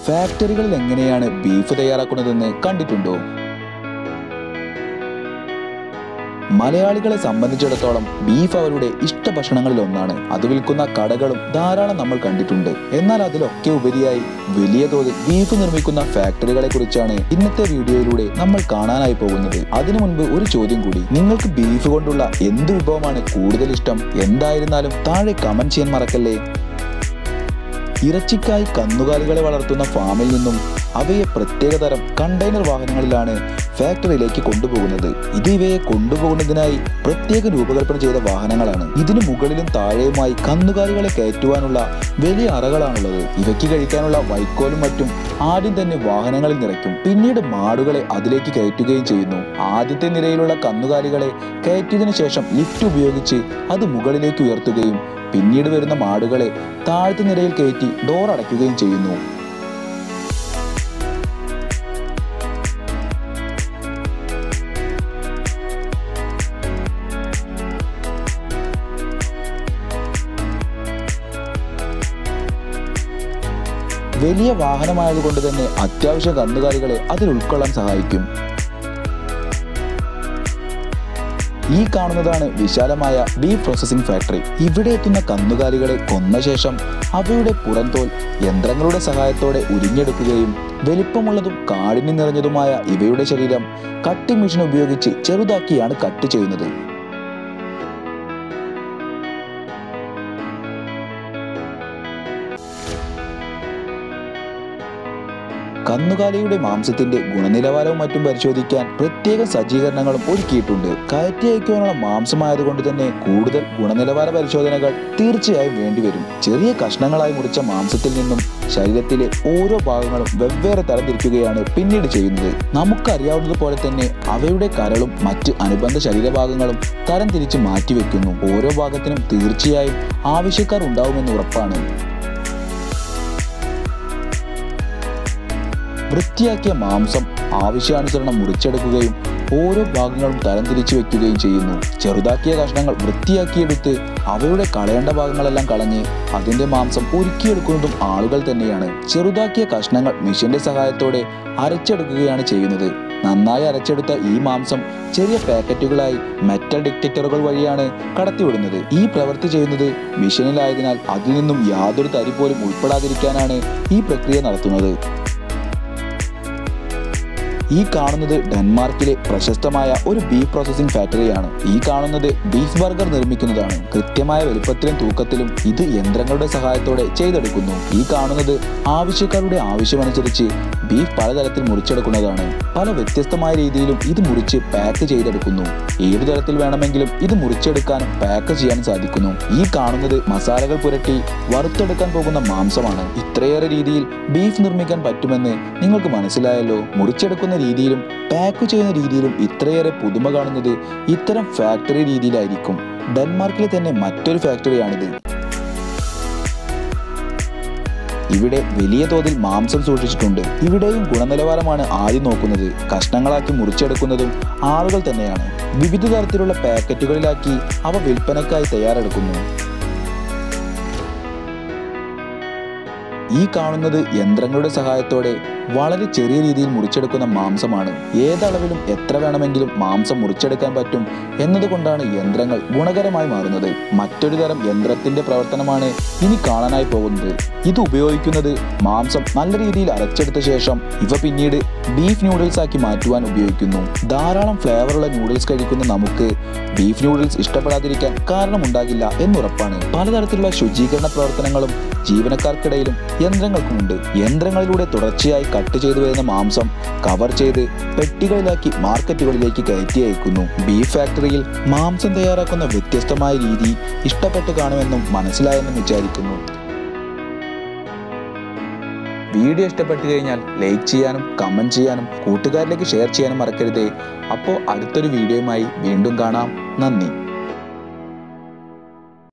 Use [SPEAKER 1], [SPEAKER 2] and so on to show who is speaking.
[SPEAKER 1] ഫാക്ടറികളിൽ എങ്ങനെയാണ് ബീഫ് തയ്യാറാക്കുന്നതെന്ന് കണ്ടിട്ടുണ്ടോ മലയാളികളെ സംബന്ധിച്ചിടത്തോളം ബീഫ് അവരുടെ ഇഷ്ട ഭക്ഷണങ്ങളിൽ ഒന്നാണ് അത് വിൽക്കുന്ന കടകളും ധാരാളം നമ്മൾ കണ്ടിട്ടുണ്ട് എന്നാൽ അതിലൊക്കെ ഉപരിയായി വലിയ തോതിൽ ബീഫ് നിർമ്മിക്കുന്ന ഫാക്ടറികളെ കുറിച്ചാണ് ഇന്നത്തെ വീഡിയോയിലൂടെ നമ്മൾ കാണാനായി പോകുന്നത് അതിനു മുൻപ് ഒരു ചോദ്യം കൂടി നിങ്ങൾക്ക് ബീഫ് കൊണ്ടുള്ള എന്ത് വിഭവമാണ് കൂടുതൽ ഇഷ്ടം എന്തായിരുന്നാലും താഴെ കമന്റ് ചെയ്യാൻ മറക്കല്ലേ ഇറച്ചിക്കായി കന്നുകാലികളെ വളർത്തുന്ന ഫാമിൽ നിന്നും അവയെ പ്രത്യേകതരം കണ്ടെയ്നർ വാഹനങ്ങളിലാണ് ഫാക്ടറിയിലേക്ക് കൊണ്ടുപോകുന്നത് ഇത് ഇവയെ കൊണ്ടുപോകുന്നതിനായി പ്രത്യേക രൂപകൽപ്പന ചെയ്ത വാഹനങ്ങളാണ് ഇതിനു മുകളിലും താഴെയുമായി കന്നുകാലികളെ കയറ്റുവാനുള്ള വലിയ അറകളാണുള്ളത് ഇവയ്ക്ക് കഴിക്കാനുള്ള വൈക്കോലും മറ്റും ആദ്യം തന്നെ വാഹനങ്ങളിൽ നിറയ്ക്കും പിന്നീട് മാടുകളെ അതിലേക്ക് കയറ്റുകയും ചെയ്യുന്നു ആദ്യത്തെ നിരയിലുള്ള കന്നുകാലികളെ കയറ്റിയതിനു ശേഷം ലിഫ്റ്റ് ഉപയോഗിച്ച് അത് മുകളിലേക്ക് ഉയർത്തുകയും പിന്നീട് വരുന്ന മാടുകളെ താഴത്തെ നിരയിൽ കയറ്റി ഡോർ അടയ്ക്കുകയും ചെയ്യുന്നു വലിയ വാഹനമായതുകൊണ്ട് തന്നെ അത്യാവശ്യ കന്നുകാലികളെ അതിൽ ഉൾക്കൊള്ളാൻ സഹായിക്കും ഈ കാണുന്നതാണ് വിശാലമായ ബീഫ് പ്രോസസ്സിംഗ് ഫാക്ടറി ഇവിടെ എത്തുന്ന കന്നുകാലികളെ കൊന്ന ശേഷം അവയുടെ പുറംതോൽ യന്ത്രങ്ങളുടെ സഹായത്തോടെ ഉരിഞ്ഞെടുക്കുകയും വലിപ്പമുള്ളതും കാഠിന്യം നിറഞ്ഞതുമായ ഇവയുടെ ശരീരം കട്ടിംഗ് മെഷീൻ ഉപയോഗിച്ച് ചെറുതാക്കിയാണ് കട്ട് ചെയ്യുന്നത് കന്നുകാലിയുടെ മാംസത്തിന്റെ ഗുണനിലവാരവും മറ്റും പരിശോധിക്കാൻ പ്രത്യേക സജ്ജീകരണങ്ങളും ഒരുക്കിയിട്ടുണ്ട് കയറ്റി അയക്കുവാനുള്ള മാംസമായതുകൊണ്ട് തന്നെ കൂടുതൽ ഗുണനിലവാര പരിശോധനകൾ തീർച്ചയായും വേണ്ടിവരും ചെറിയ കഷ്ണങ്ങളായി മുറിച്ച മാംസത്തിൽ നിന്നും ശരീരത്തിലെ ഓരോ ഭാഗങ്ങളും വെവ്വേറെ തരംതിരിക്കുകയാണ് പിന്നീട് ചെയ്യുന്നത് നമുക്കറിയാവുന്നതുപോലെ തന്നെ അവയുടെ കരളും മറ്റ് അനുബന്ധ ശരീരഭാഗങ്ങളും തരംതിരിച്ച് മാറ്റിവെക്കുന്നു ഓരോ ഭാഗത്തിനും തീർച്ചയായും ആവശ്യക്കാർ ഉണ്ടാവുമെന്ന് ഉറപ്പാണ് വൃത്തിയാക്കിയ മാംസം ആവശ്യാനുസരണം മുറിച്ചെടുക്കുകയും ഓരോ ഭാഗങ്ങളും തരംതിരിച്ചു വെക്കുകയും ചെയ്യുന്നു ചെറുതാക്കിയ കഷ്ണങ്ങൾ വൃത്തിയാക്കിയെടുത്ത് അവയുടെ കളയേണ്ട ഭാഗങ്ങളെല്ലാം കളഞ്ഞ് അതിന്റെ മാംസം ഉരുക്കിയെടുക്കുന്നതും ആളുകൾ തന്നെയാണ് ചെറുതാക്കിയ കഷ്ണങ്ങൾ മെഷീന്റെ സഹായത്തോടെ അരച്ചെടുക്കുകയാണ് ചെയ്യുന്നത് നന്നായി അരച്ചെടുത്ത ഈ മാംസം ചെറിയ പാക്കറ്റുകളായി മെറ്റൽ ഡിറ്റക്ടറുകൾ വഴിയാണ് കടത്തിവിടുന്നത് ഈ പ്രവൃത്തി ചെയ്യുന്നത് മെഷീനിലായതിനാൽ അതിൽ നിന്നും യാതൊരു തരി പോലും ഉൾപ്പെടാതിരിക്കാനാണ് ഈ പ്രക്രിയ നടത്തുന്നത് ഈ കാണുന്നത് ഡെൻമാർക്കിലെ പ്രശസ്തമായ ഒരു ബീഫ് പ്രോസസ്സിംഗ് ഫാക്ടറിയാണ് ഈ കാണുന്നത് ബീഫ് ബർഗർ നിർമ്മിക്കുന്നതാണ് കൃത്യമായ വലുപ്പത്തിലും തൂക്കത്തിലും ഇത് യന്ത്രങ്ങളുടെ സഹായത്തോടെ ചെയ്തെടുക്കുന്നു ഈ കാണുന്നത് ആവശ്യക്കാരുടെ ആവശ്യമനുസരിച്ച് ബീഫ് പലതരത്തിൽ മുറിച്ചെടുക്കുന്നതാണ് പല വ്യത്യസ്തമായ രീതിയിലും ഇത് മുറിച്ച് പാക്ക് ചെയ്തെടുക്കുന്നു ഏതു തരത്തിൽ വേണമെങ്കിലും ഇത് മുറിച്ചെടുക്കാനും പാക്ക് ചെയ്യാനും സാധിക്കുന്നു ഈ കാണുന്നത് മസാലകൾ പുരട്ടി വറുത്തെടുക്കാൻ പോകുന്ന മാംസമാണ് ഇത്രയേറെ രീതിയിൽ ബീഫ് നിർമ്മിക്കാൻ പറ്റുമെന്ന് നിങ്ങൾക്ക് മനസ്സിലായല്ലോ മുറിച്ചെടുക്കുന്ന രീതിയിലും പാക്ക് ചെയ്യുന്ന രീതിയിലും ഇത്രയേറെ പുതുമ കാണുന്നത് ഇത്തരം ഫാക്ടറി രീതിയിലായിരിക്കും ഡെൻമാർക്കിലെ തന്നെ മറ്റൊരു ഫാക്ടറിയാണിത് ഇവിടെ വലിയ തോതിൽ മാംസം സൂക്ഷിച്ചിട്ടുണ്ട് ഇവിടെയും ഗുണനിലവാരമാണ് ആദ്യം നോക്കുന്നത് കഷ്ണങ്ങളാക്കി മുറിച്ചെടുക്കുന്നതും ആളുകൾ തന്നെയാണ് വിവിധ തരത്തിലുള്ള പാക്കറ്റുകളിലാക്കി അവ വിൽപ്പനയ്ക്കായി തയ്യാറെടുക്കുന്നു ഈ കാണുന്നത് യന്ത്രങ്ങളുടെ സഹായത്തോടെ വളരെ ചെറിയ രീതിയിൽ മുറിച്ചെടുക്കുന്ന മാംസമാണ് ഏതളവിലും എത്ര വേണമെങ്കിലും മാംസം മുറിച്ചെടുക്കാൻ പറ്റും എന്നതുകൊണ്ടാണ് യന്ത്രങ്ങൾ ഗുണകരമായി മാറുന്നത് മറ്റൊരു തരം യന്ത്രത്തിന്റെ പ്രവർത്തനമാണ് ഇനി കാണാനായി പോകുന്നത് ഇത് ഉപയോഗിക്കുന്നത് മാംസം നല്ല രീതിയിൽ അരച്ചെടുത്ത ശേഷം ഇവ പിന്നീട് ബീഫ് നൂഡിൽസ് ആക്കി മാറ്റുവാൻ ഉപയോഗിക്കുന്നു ധാരാളം ഫ്ലേവറുള്ള നൂഡിൽസ് കഴിക്കുന്ന നമുക്ക് ബീഫ് നൂഡിൽസ് ഇഷ്ടപ്പെടാതിരിക്കാൻ കാരണമുണ്ടാകില്ല എന്നുറപ്പാണ് പലതരത്തിലുള്ള ശുചീകരണ പ്രവർത്തനങ്ങളും ജീവനക്കാർക്കിടയിലും യന്ത്രങ്ങൾക്കുമുണ്ട് യന്ത്രങ്ങളിലൂടെ തുടർച്ചയായി കട്ട് ചെയ്തു വരുന്ന മാംസം കവർ ചെയ്ത് പെട്ടികളിലാക്കി മാർക്കറ്റുകളിലേക്ക് കയറ്റി അയക്കുന്നു ബീഫ് ഫാക്ടറിയിൽ മാംസം തയ്യാറാക്കുന്ന വ്യത്യസ്തമായ രീതി ഇഷ്ടപ്പെട്ട് കാണുമെന്നും മനസ്സിലായെന്നും വിചാരിക്കുന്നു വീഡിയോ ഇഷ്ടപ്പെട്ടു കഴിഞ്ഞാൽ ലൈക്ക് ചെയ്യാനും കമൻറ്റ് ചെയ്യാനും കൂട്ടുകാരിലേക്ക് ഷെയർ ചെയ്യാനും മറക്കരുതേ അപ്പോൾ അടുത്തൊരു വീഡിയോയുമായി വീണ്ടും കാണാം നന്ദി